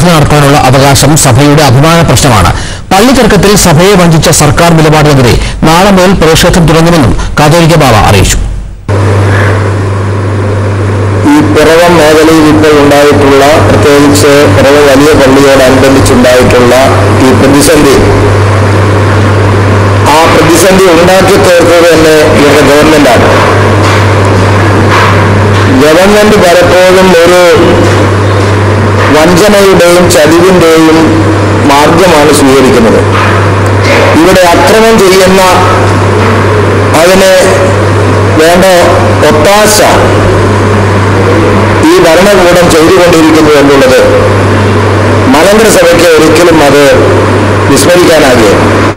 ആരാധന നടത്താനുള്ള അവകാശം സഭയുടെ അഭിമാന പ്രശ്നമാണ് പള്ളി തർക്കത്തിൽ സഭയെ വഞ്ചിച്ച സർക്കാർ നിലപാടിനെതിരെ നാളെ മുതൽ പ്രതിഷേധം തുടങ്ങുമെന്നും കാതോലിക്ക ബാബ അറിയിച്ചു ഈ പിറവം മേഖലയിൽ ഇപ്പോൾ ഉണ്ടായിട്ടുള്ള പ്രത്യേകിച്ച് പിറവം വലിയ പള്ളിയോടനുബന്ധിച്ചുണ്ടായിട്ടുള്ള ഈ പ്രതിസന്ധി ആ പ്രതിസന്ധി ഉണ്ടാക്കി തീർത്തത് തന്നെ ഇവരുടെ ഗവൺമെന്റാണ് ഗവൺമെന്റ് പലപ്പോഴും ഒരു വഞ്ചനയുടെയും ചതിവിന്റെയും മാർഗമാണ് സ്വീകരിക്കുന്നത് ഇവിടെ അക്രമം ചെയ്യുന്ന അതിന് വേണ്ട ഒത്താശ ഈ ഭരണകൂടം ചെയ്തുകൊണ്ടിരിക്കുന്നു എന്നുള്ളത് മലങ്കര സഭയ്ക്ക് ഒരിക്കലും അത് വിസ്മരിക്കാനാകില്ല